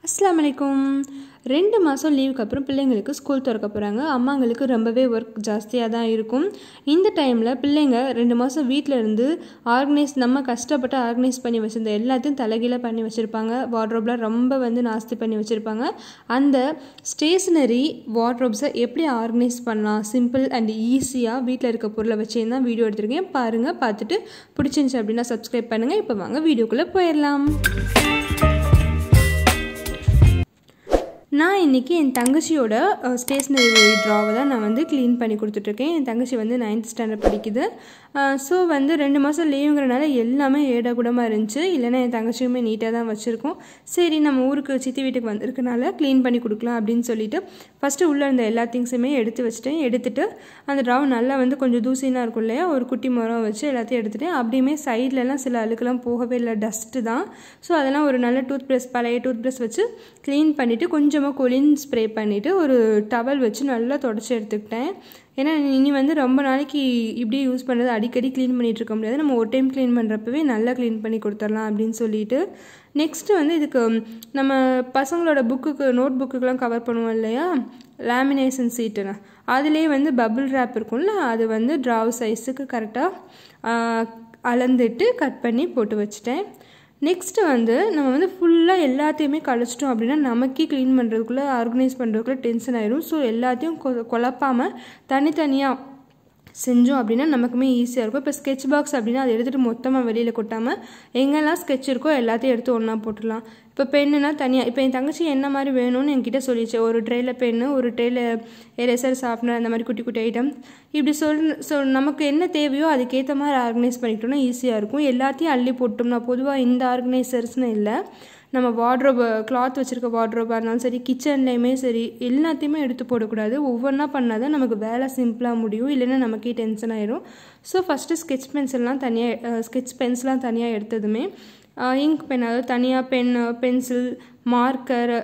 அஸ்ஸலாமு அலைக்கும் ரெண்டு மாதம் லீவுக்கு அப்புறம் பிள்ளைங்களுக்கு ஸ்கூல் திறக்க போகிறாங்க அம்மாங்களுக்கு ரொம்பவே ஒர்க் ஜாஸ்தியாக தான் இருக்கும் இந்த டைமில் பிள்ளைங்க ரெண்டு மாதம் வீட்டில் இருந்து ஆர்கனைஸ் நம்ம கஷ்டப்பட்டு ஆர்கனைஸ் பண்ணி வச்சுருந்த எல்லாத்தையும் தலைகீழ பண்ணி வச்சுருப்பாங்க வார்ட்ரோப்லாம் ரொம்ப வந்து நாஸ்தி பண்ணி வச்சுருப்பாங்க அந்த ஸ்டேஷ்னரி வார்ட்ரோப்ஸை எப்படி ஆர்கனைஸ் பண்ணலாம் சிம்பிள் அண்ட் ஈஸியாக வீட்டில் இருக்க பொருளை வச்சு தான் வீடியோ எடுத்திருக்கேன் பாருங்கள் பார்த்துட்டு பிடிச்சிருந்துச்சி அப்படின்னா சப்ஸ்கிரைப் பண்ணுங்கள் இப்போ வாங்க வீடியோக்குள்ளே போயிடலாம் நான் இன்றைக்கி என் தங்கச்சியோட ஸ்டேஷ்னரி ட்ராவை தான் நான் வந்து க்ளீன் பண்ணி கொடுத்துட்ருக்கேன் என் தங்கச்சி வந்து நைன்த் ஸ்டாண்டர்ட் படிக்குது ஸோ வந்து ரெண்டு மாதம் லீவுங்கிறனால எல்லாமே ஏடாகூடமாக இருந்துச்சு இல்லைன்னா என் தங்கச்சியுமே நீட்டாக தான் வச்சுருக்கோம் சரி நம்ம ஊருக்கு சித்தி வீட்டுக்கு வந்திருக்கனால க்ளீன் பண்ணி கொடுக்கலாம் அப்படின்னு சொல்லிட்டு ஃபஸ்ட்டு உள்ளே இருந்த எல்லா திங்ஸுமே எடுத்து வச்சுட்டேன் எடுத்துட்டு அந்த ட்ராவை நல்லா வந்து கொஞ்சம் தூசினா இருக்கும் இல்லையா ஒரு குட்டி மரம் வச்சு எல்லாத்தையும் எடுத்துட்டேன் அப்படியுமே சைட்லலாம் சில அழுக்கெல்லாம் போகவே இல்லை டஸ்ட்டு தான் ஸோ அதெல்லாம் ஒரு நல்ல டூத் ப்ரஷ் பழைய டூத் ப்ரஷ் வச்சு க்ளீன் பண்ணிவிட்டு கொஞ்சமாக கொலின் ஸ்ப்ரே பண்ணிவிட்டு ஒரு டவல் வச்சு நல்லா தொடச்சி எடுத்துக்கிட்டேன் ஏன்னா இனி வந்து ரொம்ப நாளைக்கு இப்படியே யூஸ் பண்ணுறது அடிக்கடி க்ளீன் பண்ணிகிட்டு இருக்க முடியாது நம்ம ஒரு டைம் க்ளீன் பண்ணுறப்பவே நல்லா க்ளீன் பண்ணி கொடுத்துடலாம் அப்படின்னு சொல்லிட்டு நெக்ஸ்ட்டு வந்து இதுக்கு நம்ம பசங்களோட புக்குக்கு நோட் புக்குக்கெலாம் கவர் பண்ணுவோம் இல்லையா லேமினேஷன் சீட்டுன்னு அதுலேயே வந்து பபுள் ரேப் இருக்கும்ல அது வந்து ட்ராவ் சைஸுக்கு கரெக்டாக அளந்துட்டு கட் பண்ணி போட்டு வச்சுட்டேன் நெக்ஸ்ட்டு வந்து நம்ம வந்து ஃபுல்லாக எல்லாத்தையுமே கழிச்சிட்டோம் அப்படின்னா நமக்கே க்ளீன் பண்ணுறதுக்குள்ளே ஆர்கனைஸ் பண்ணுறதுக்குள்ளே டென்ஷன் ஆயிடும் ஸோ எல்லாத்தையும் கொ குழப்பாமல் தனித்தனியாக செஞ்சோம் அப்படின்னா நமக்குமே ஈஸியாக இருக்கும் இப்போ ஸ்கெட்ச் பாக்ஸ் அப்படின்னா அதை எடுத்துகிட்டு மொத்தமாக வெளியில் கொட்டாமல் எங்கெல்லாம் ஸ்கெட்ச் இருக்கோ எல்லாத்தையும் எடுத்து ஒன்றா போட்டுடலாம் இப்போ பெண்ணுனா தனியாக இப்போ என் தங்கச்சி என்ன மாதிரி வேணும்னு என்கிட்ட சொல்லிச்சு ஒரு ட்ரேயில் பென்னு ஒரு ட்ரேயில் எரேசர் ஷார்ப்னர் அந்த மாதிரி குட்டி குட்டி ஐட்டம் இப்படி சொல் சொல் நமக்கு என்ன தேவையோ அதுக்கேற்ற மாதிரி ஆர்கனைஸ் பண்ணிக்கிட்டோம்னா ஈஸியாக இருக்கும் எல்லாத்தையும் அள்ளி போட்டோம்னா பொதுவாக இந்த ஆர்கனைசர்ஸ்னு இல்லை நம்ம வார்ட்ரோப் கிளாத் வச்சுருக்க வார்ட்ரோப்பாக இருந்தாலும் சரி கிச்சன்லேயுமே சரி எல்லாத்தையுமே எடுத்து போடக்கூடாது ஒவ்வொன்றா பண்ணால் தான் நமக்கு வேலை சிம்பிளாக முடியும் இல்லைன்னா நமக்கே டென்ஷன் ஆயிரும் ஸோ ஃபஸ்ட்டு ஸ்கெட்ச் பென்சில்லாம் தனியாக ஸ்கெட்ச் பென்சிலாம் தனியாக எடுத்ததுமே இங்க் பென் அதாவது தனியாக pen pencil marker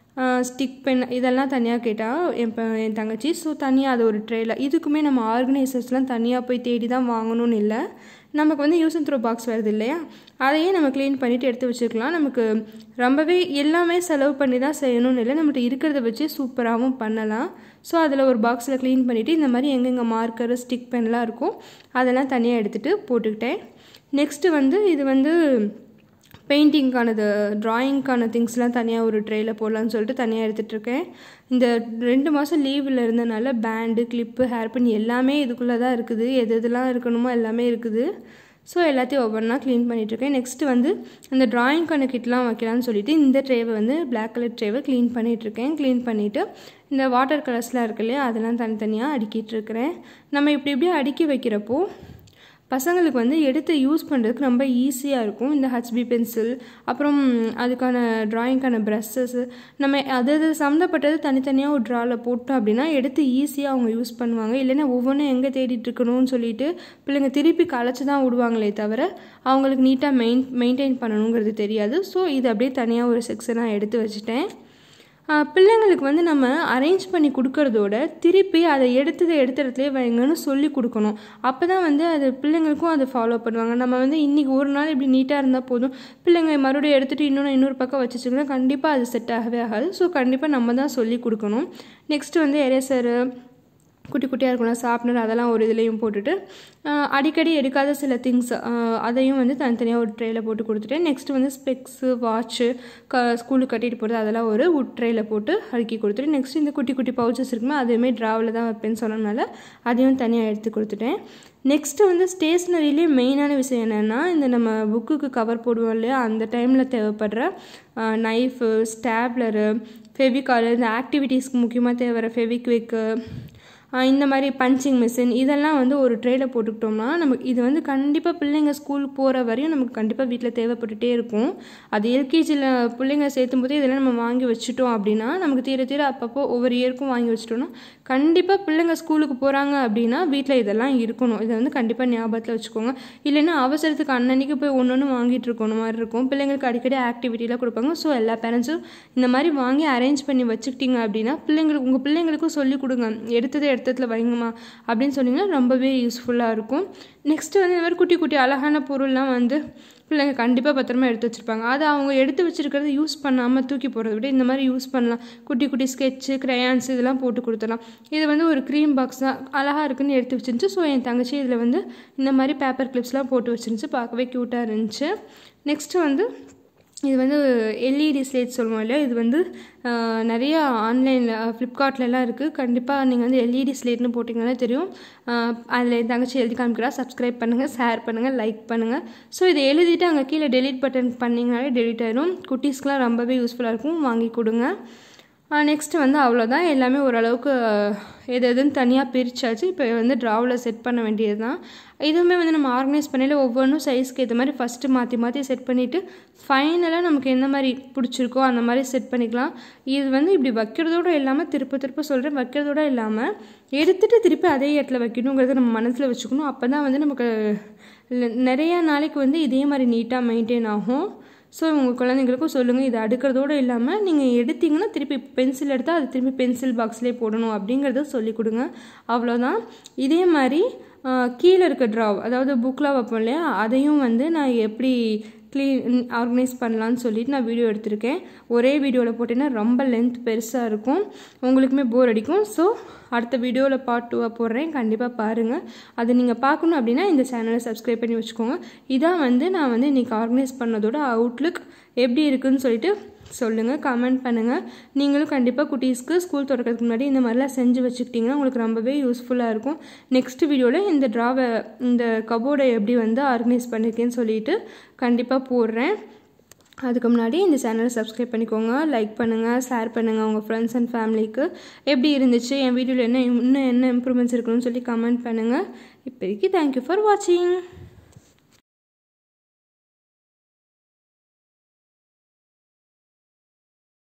stick pen இதெல்லாம் தனியாக கேட்டால் என் என் தங்கச்சி ஸோ தனியாக அது ஒரு ட்ரேயில் இதுக்குமே நம்ம ஆர்கனைசர்ஸ்லாம் தனியாக போய் தேடி தான் வாங்கணும்னு இல்லை நமக்கு வந்து யூஸ் அண்ட் த்ரோ பாக்ஸ் வருது இல்லையா அதையே நம்ம க்ளீன் பண்ணிவிட்டு எடுத்து வச்சுக்கலாம் நமக்கு ரொம்பவே எல்லாமே செலவு பண்ணி தான் செய்யணும்னு இல்லை நம்மகிட்ட இருக்கிறத வச்சு சூப்பராகவும் பண்ணலாம் ஸோ அதில் ஒரு பாக்ஸில் க்ளீன் பண்ணிவிட்டு இந்த மாதிரி எங்கெங்கே மார்க்கர் ஸ்டிக் பென்லாம் இருக்கும் அதெல்லாம் தனியாக எடுத்துகிட்டு போட்டுக்கிட்டேன் நெக்ஸ்ட்டு வந்து இது வந்து பெயிண்டிங்க்கானது ட்ராயிங்க்கான திங்ஸ்லாம் தனியாக ஒரு ட்ரேயில் போடலான்னு சொல்லிட்டு தனியாக எடுத்துகிட்ருக்கேன் இந்த ரெண்டு மாதம் லீவில் இருந்தனால பேண்டு கிளிப்பு ஹேர் பின் எல்லாமே இதுக்குள்ளே தான் இருக்குது எது எதெல்லாம் இருக்கணுமோ எல்லாமே இருக்குது ஸோ எல்லாத்தையும் ஒவ்வொன்றா க்ளீன் பண்ணிகிட்ருக்கேன் நெக்ஸ்ட்டு வந்து அந்த ட்ராயிங்க்கான கிட்லாம் வைக்கலான்னு சொல்லிட்டு இந்த ட்ரேவை வந்து பிளாக் கலர் ட்ரேவை க்ளீன் பண்ணிகிட்ருக்கேன் க்ளீன் பண்ணிவிட்டு இந்த வாட்டர் கலர்ஸ்லாம் இருக்கு இல்லையா அதெல்லாம் தனித்தனியாக அடுக்கிட்டு இருக்கிறேன் நம்ம இப்படி இப்படி அடுக்கி வைக்கிறப்போ பசங்களுக்கு வந்து எடுத்து யூஸ் பண்ணுறதுக்கு ரொம்ப ஈஸியாக இருக்கும் இந்த ஹச்பி பென்சில் அப்புறம் அதுக்கான ட்ராயிங்க்கான ப்ரஷ்ஷஸ் நம்ம அது அது சம்மந்தப்பட்டது தனித்தனியாக ஒரு ட்ராவில் போட்டோம் அப்படின்னா எடுத்து ஈஸியாக அவங்க யூஸ் பண்ணுவாங்க இல்லைன்னா ஒவ்வொன்றும் எங்கே தேடிட்டு இருக்கணும்னு சொல்லிட்டு பிள்ளைங்க திருப்பி களைச்சி தான் விடுவாங்களே தவிர அவங்களுக்கு நீட்டாக மெயின் மெயின்டைன் பண்ணணுங்கிறது தெரியாது ஸோ இது அப்படியே தனியாக ஒரு செக்ஷனாக எடுத்து வச்சுட்டேன் பிள்ளைங்களுக்கு வந்து நம்ம அரேஞ்ச் பண்ணி கொடுக்கறதோட திருப்பி அதை எடுத்ததை எடுத்த இடத்துலேயே வைங்கன்னு சொல்லி கொடுக்கணும் அப்போ தான் வந்து அது பிள்ளைங்களுக்கும் அதை ஃபாலோ பண்ணுவாங்க நம்ம வந்து இன்றைக்கி ஒரு நாள் இப்படி நீட்டாக இருந்தால் போதும் பிள்ளைங்க மறுபடியும் எடுத்துகிட்டு இன்னொன்று இன்னொரு பக்கம் வச்சுச்சுங்கன்னா கண்டிப்பாக அது செட் ஆகவே ஆகாது ஸோ கண்டிப்பாக நம்ம தான் சொல்லி கொடுக்கணும் நெக்ஸ்ட்டு வந்து எரேசரு குட்டி குட்டியாக இருக்கணும் சாப்பிட்னர் அதெல்லாம் ஒரு இதுலேயும் போட்டுட்டு அடிக்கடி எடுக்காத சில திங்ஸ் அதையும் வந்து தனித்தனியாக ஒரு ட்ரேயில் போட்டு கொடுத்துட்டேன் நெக்ஸ்ட் வந்து ஸ்பெக்ஸு வாட்ச்சு க ஸ்கூலுக்கு கட்டிட்டு போகிறது அதெல்லாம் ஒரு உட் ட்ரேயில் போட்டு அடுக்கி கொடுத்துட்டு நெக்ஸ்ட் இந்த குட்டி குட்டி பவுச்சஸ் இருக்குமே அதுவுமே ட்ராவில் தான் வைப்பேன்னு சொன்னதுனால அதையும் தனியாக எடுத்து கொடுத்துட்டேன் நெக்ஸ்ட்டு வந்து ஸ்டேஷ்னரியிலே மெயினான விஷயம் என்னென்னா இந்த நம்ம புக்குக்கு கவர் போடுவோம் இல்லையா அந்த டைமில் தேவைப்படுற நைஃபு ஸ்டாப்லரு ஃபெவிகால் இந்த ஆக்டிவிட்டீஸ்க்கு முக்கியமாக தேவைப்படுற ஃபெவிக்விக்கு இந்த மாதிரி பஞ்சிங் மிஷின் இதெல்லாம் வந்து ஒரு ட்ரேயில் போட்டுக்கிட்டோம்னா நமக்கு இது வந்து கண்டிப்பாக பிள்ளைங்க ஸ்கூலுக்கு போகிற வரையும் நமக்கு கண்டிப்பாக வீட்டில் தேவைப்பட்டுட்டே இருக்கும் அது எல்கேஜியில் பிள்ளைங்க சேர்த்தும் போதே இதெல்லாம் நம்ம வாங்கி வச்சுட்டோம் அப்படின்னா நமக்கு தீர தீர அப்பப்போ ஒவ்வொரு இயருக்கும் வாங்கி வச்சுட்டோம்னா கண்டிப்பாக பிள்ளைங்க ஸ்கூலுக்கு போகிறாங்க அப்படின்னா வீட்டில் இதெல்லாம் இருக்கணும் இதை வந்து கண்டிப்பாக ஞாபகத்தில் வச்சுக்கோங்க இல்லைன்னா அவசரத்துக்கு அன்னன்னைக்கு போய் ஒன்று ஒன்று வாங்கிட்டு இருக்கணும் மாதிரி இருக்கும் பிள்ளைங்களுக்கு அடிக்கடி ஆக்டிவிட்டிலாம் கொடுப்பாங்க ஸோ எல்லா பேரண்ட்ஸும் இந்த மாதிரி வாங்கி அரேஞ்ச் பண்ணி வச்சுக்கிட்டீங்க அப்படின்னா பிள்ளைங்களுக்கு உங்கள் பிள்ளைங்களுக்கும் சொல்லிக் கொடுங்க எடுத்ததை இடத்துல வைங்கம்மா அப்படின்னு சொன்னீங்கன்னா ரொம்பவே யூஸ்ஃபுல்லாக இருக்கும் நெக்ஸ்ட்டு வந்து இந்த மாதிரி குட்டி குட்டி அழகான பொருள்லாம் வந்து பிள்ளைங்க கண்டிப்பாக பத்திரமா எடுத்து வச்சுருப்பாங்க அதை அவங்க எடுத்து வச்சுருக்கிறத யூஸ் பண்ணாமல் தூக்கி போடுறத விட இந்த மாதிரி யூஸ் பண்ணலாம் குட்டி குட்டி ஸ்கெட்சு க்ரையான்ஸ் இதெல்லாம் போட்டு கொடுத்துடலாம் இது வந்து ஒரு க்ரீம் பாக்ஸ் தான் அழகாக இருக்குன்னு எடுத்து வச்சிருந்துச்சு ஸோ என் தங்கச்சி இதில் வந்து இந்த மாதிரி பேப்பர் கிளிப்ஸ்லாம் போட்டு வச்சிருந்துச்சு பார்க்கவே க்யூட்டாக இருந்துச்சு நெக்ஸ்ட்டு வந்து இது வந்து எல்இடி ஸ்லேட் சொல்லுவோம் இல்லையா இது வந்து ஆஹ், நிறைய ஆன்லைனில் ஃப்ளிப்கார்ட்லலாம் இருக்குது கண்டிப்பாக நீங்கள் வந்து எல்இடி ஸ்லேட்னு போட்டிங்கனாலே தெரியும் அதில் என் தங்கச்சி எழுதி காமிக்கிறா சப்ஸ்கிரைப் பண்ணுங்கள் ஷேர் பண்ணுங்கள் லைக் பண்ணுங்கள் ஸோ இதை எழுதிட்டு அங்கே கீழே டெலீட் பட்டன் பண்ணிங்கனாலே டெலீட் ஆயிடும் குட்டீஸ்க்குலாம் ரொம்பவே யூஸ்ஃபுல்லாக இருக்கும் வாங்கி கொடுங்க நெக்ஸ்ட்டு வந்து அவ்வளோதான் எல்லாமே ஓரளவுக்கு ஆஹ், எது எதுன்னு தனியாக பிரிச்சாச்சு இப்போ வந்து ட்ராவில் செட் பண்ண வேண்டியது தான் இதுவுமே வந்து நம்ம ஆர்கனைஸ் பண்ணையில ஒவ்வொன்றும் சைஸ்க்கு ஏற்ற மாதிரி ஃபஸ்ட்டு மாற்றி மாற்றி செட் பண்ணிவிட்டு ஃபைனலாக நமக்கு எந்த மாதிரி பிடிச்சிருக்கோ அந்த மாதிரி செட் பண்ணிக்கலாம் இது வந்து இப்படி வைக்கிறதோட இல்லாமல் திருப்ப திருப்ப சொல்கிறேன் வைக்கிறதோட இல்லாமல் எடுத்துகிட்டு திருப்பி அதே இடத்துல வைக்கணுங்கிறத நம்ம மனசில் வச்சுக்கணும் அப்போ தான் வந்து நமக்கு ல- நிறைய நாளைக்கு வந்து இதே மாதிரி நீட்டாக மெயின்டைன் ஆகும் ஸோ உங்கள் குழந்தைங்களுக்கும் சொல்லுங்கள் இதை அடுக்கிறதோடு இல்லாமல் நீங்கள் எடுத்தீங்கன்னா திருப்பி பென்சில் எடுத்தால் அது திருப்பி பென்சில் பாக்ஸ்லேயே போடணும் அப்படிங்கிறத சொல்லிக் கொடுங்க அவ்வளோதான் இதே மாதிரி ஆஹ், கீழே இருக்க ட்ராவ் அதாவது புக்கில் வைப்போம் இல்லையா அதையும் வந்து நான் எப்படி க்ளீன் ஆர்கனைஸ் பண்ணலான்னு சொல்லிட்டு நான் வீடியோ எடுத்திருக்கேன் ஒரே வீடியோவில் போட்டேன்னா ரொம்ப லென்த் பெருசாக இருக்கும் உங்களுக்குமே போர் அடிக்கும் ஸோ அடுத்த வீடியோவில் பார்ட் டூவாக போடுறேன் கண்டிப்பாக பாருங்கள் அது நீங்கள் பார்க்கணும் அப்படின்னா இந்த சேனலை சப்ஸ்கிரைப் பண்ணி வச்சுக்கோங்க இதான் வந்து நான் வந்து இன்றைக்கி ஆர்கனைஸ் பண்ணதோட அவுட்லுக் எப்படி இருக்குன்னு சொல்லிட்டு சொல்லுங்கள் கமெண்ட் பண்ணுங்கள் நீங்களும் கண்டிப்பாக குட்டீஸ்க்கு ஸ்கூல் திறக்கிறதுக்கு முன்னாடி இந்த மாதிரிலாம் செஞ்சு வச்சுக்கிட்டிங்கன்னா உங்களுக்கு ரொம்பவே யூஸ்ஃபுல்லாக இருக்கும் நெக்ஸ்ட் வீடியோவில் இந்த ட்ராவை இந்த கபோர்டை எப்படி வந்து ஆர்கனைஸ் பண்ணியிருக்கேன்னு சொல்லிட்டு கண்டிப்பாக போடுறேன் அதுக்கு முன்னாடி இந்த சேனலை சப்ஸ்கிரைப் பண்ணிக்கோங்க லைக் பண்ணுங்கள் ஷேர் பண்ணுங்கள் உங்கள் ஃப்ரெண்ட்ஸ் அண்ட் ஃபேமிலிக்கு எப்படி இருந்துச்சு என் வீடியோவில் என்ன இன்னும் என்ன இம்ப்ரூவ்மெண்ட்ஸ் இருக்குன்னு சொல்லி கமெண்ட் பண்ணுங்கள் இப்போதைக்கு தேங்க்யூ ஃபார் வாட்சிங்